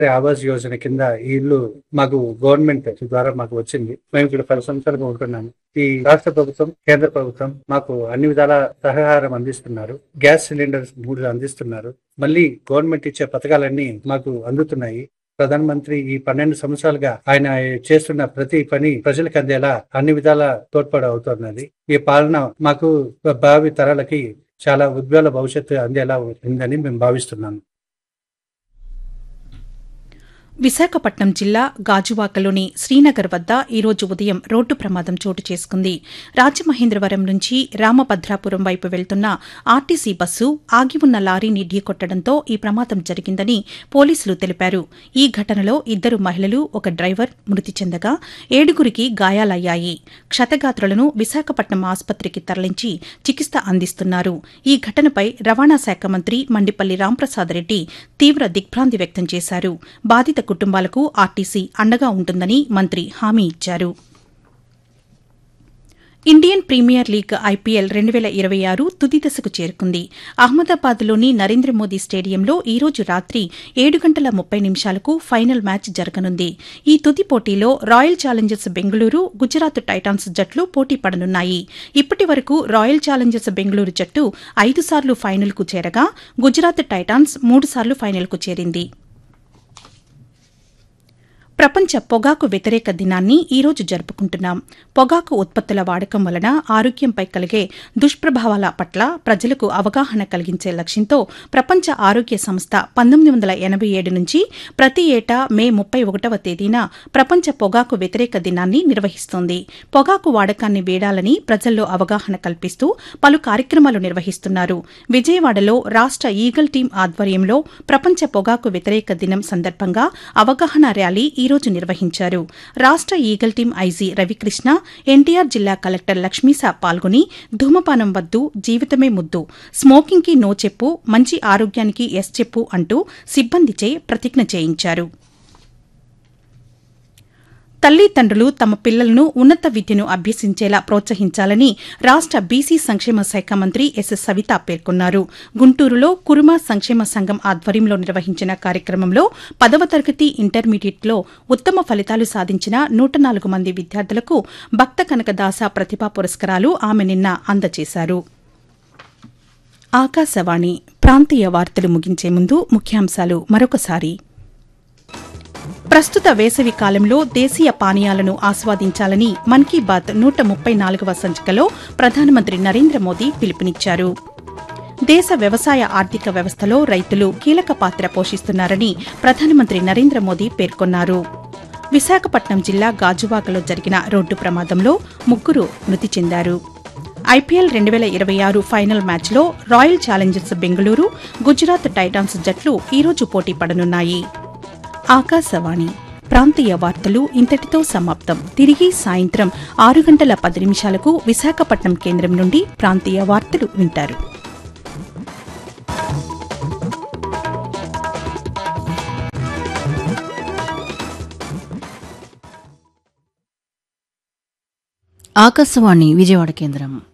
ఆవాస్ యోజన కింద ఈ ఇల్లు మాకు గవర్నమెంట్ ద్వారా మాకు వచ్చింది మేము ఇక్కడ పది సంవత్సరాలుగా ఉంటున్నాము ఈ రాష్ట్ర ప్రభుత్వం కేంద్ర ప్రభుత్వం మాకు అన్ని విధాల సహకారం అందిస్తున్నారు గ్యాస్ సిలిండర్స్ మూడు అందిస్తున్నారు మళ్ళీ గవర్నమెంట్ ఇచ్చే పథకాలన్నీ మాకు అందుతున్నాయి ప్రధాన మంత్రి ఈ పన్నెండు సంవత్సరాలుగా ఆయన చేస్తున్న ప్రతి పని ప్రజలకు అందేలా అన్ని విధాల తోడ్పాటు అవుతున్నది ఈ పాలన మాకు భావి తరాలకి చాలా ఉజ్వల భవిష్యత్తు అందేలా ఉందని మేము భావిస్తున్నాము విశాఖపట్నం జిల్లా గాజువాకలోని శ్రీనగర్ వద్ద ఈరోజు ఉదయం రోడ్డు ప్రమాదం చోటు చేసుకుంది రాజమహేంద్రవరం నుంచి రామభద్రాపురం వైపు వెళ్తున్న ఆర్టీసీ బస్సు ఆగి ఉన్న లారీని ఢీకొట్టడంతో ఈ ప్రమాదం జరిగిందని పోలీసులు తెలిపారు ఈ ఘటనలో ఇద్దరు మహిళలు ఒక డ్రైవర్ మృతి చెందగా ఏడుగురికి గాయాలయ్యాయి క్షతగాత్రులను విశాఖపట్నం ఆసుపత్రికి తరలించి చికిత్స అందిస్తున్నారు ఈ ఘటనపై రవాణా శాఖ మంత్రి మండిపల్లి రాంప్రసాద్ రెడ్డి తీవ్ర దిగ్భ్రాంతి వ్యక్తం చేశారు బాధిత కుటుంబాలకు ఆర్టీసీ అండగా ఉంటుందని మంత్రి హామీ ఇచ్చారు ఇండియన్ ప్రీమియర్ లీగ్ ఐపీఎల్ రెండు వేల ఇరవై ఆరు తుది దశకు చేరుకుంది అహ్మదాబాద్లోని నరేంద్ర మోదీ స్టేడియంలో ఈ రోజు రాత్రి ఏడు గంటల ముప్పై నిమిషాలకు ఫైనల్ మ్యాచ్ జరగనుంది ఈ తుది పోటీలో Royal Challengers Bengaluru Gujarat Titans జట్లు పోటీ పడనున్నాయి ఇప్పటి వరకు రాయల్ ఛాలెంజర్స్ బెంగళూరు జట్టు ఐదు సార్లు ఫైనల్కు చేరగా గుజరాత్ టైటాన్స్ మూడు సార్లు ఫైనల్కు చేరింది ప్రపంచ పొగాకు వ్యతిరేక దినాన్ని ఈ రోజు జరుపుకుంటున్నాం పొగాకు ఉత్పత్తుల వాడకం వలన ఆరోగ్యంపై కలిగే దుష్ప్రభావాల పట్ల ప్రజలకు అవగాహన కలిగించే లక్ష్యంతో ప్రపంచ ఆరోగ్య సంస్థ పంతొమ్మిది వందల ఎనబై ఏడు నుంచి ప్రతి ఏటా మే ముప్పై ఒకటవ తేదీన ప్రపంచ పొగాకు వ్యతిరేక దినాన్ని నిర్వహిస్తోంది పొగాకు వాడకాన్ని వేడాలని ప్రజల్లో అవగాహన కల్పిస్తూ పలు కార్యక్రమాలు నిర్వహిస్తున్నారు విజయవాడలో రాష్ట ఈగల్ టీం ఆధ్వర్యంలో ప్రపంచ పొగాకు వ్యతిరేక దినం సందర్భంగా అవగాహన ర్యాలీ ఈ రోజు నిర్వహించారు రాష్ట Eagle team IG Ravikrishna NTR జిల్లా కలెక్టర్ లక్ష్మీసా పాల్గొని ధూమపానం వద్దు జీవితమే ముద్దు స్మోకింగ్కి నో చెప్పు మంచి ఆరోగ్యానికి ఎస్ చెప్పు అంటూ సిబ్బందిచే ప్రతిజ్ఞ చేయించారు తల్లిదండ్రులు తమ పిల్లలను ఉన్నత విద్యను అభ్యసించేలా ప్రోత్సహించాలని రాష్ట బీసీ సంక్షేమ శాఖ మంత్రి ఎస్ సవిత పేర్కొన్నారు గుంటూరులో కురుమ సంక్షేమ సంఘం ఆధ్వర్యంలో నిర్వహించిన కార్యక్రమంలో పదవ తరగతి ఇంటర్మీడియట్లో ఉత్తమ ఫలితాలు సాధించిన నూట నాలుగు మంది విద్యార్థులకు భక్త కనకదాస ప్రతిభా పురస్కారాలు ఆమె నిన్న అందజేశారు ఆకాశవాణి ప్రాంతీయ వార్తలు ముగించే ముందు ముఖ్యాంశాలు మరొకసారి ప్రస్తుత వేసవి కాలంలో దేశీయ పానీయాలను ఆస్వాదించాలని మన్ కీ బాత్ నూట ముప్పై నాలుగవ సంచికలో ప్రధానమంత్రి నరేంద్ర మోదీ పిలుపునిచ్చారు దేశ వ్యవసాయ ఆర్థిక వ్యవస్థలో రైతులు కీలక పాత్ర పోషిస్తున్నారని ప్రధానమంత్రి నరేంద్ర మోదీ పేర్కొన్నారు విశాఖపట్నం జిల్లా గాజువాకలో జరిగిన రోడ్డు ప్రమాదంలో ముగ్గురు మృతి చెందారు ఐపీఎల్ రెండు వేల ఇరవై ఆరు ఫైనల్ మ్యాచ్లో Royal Challengers Bengaluru Gujarat Titans జట్లు ఈరోజు పోటీ పడనున్నాయి ఆకాశవాణి ప్రాంతీయ వార్తలు ఇంతటితో సమాప్తం తిరిగి సాయంత్రం ఆరు గంటల పది నిమిషాలకు విశాఖపట్నం కేంద్రం నుండి ప్రాంతీయ వార్తలు వింటారు ఆకాశవాణి విజయవాడ కేంద్రం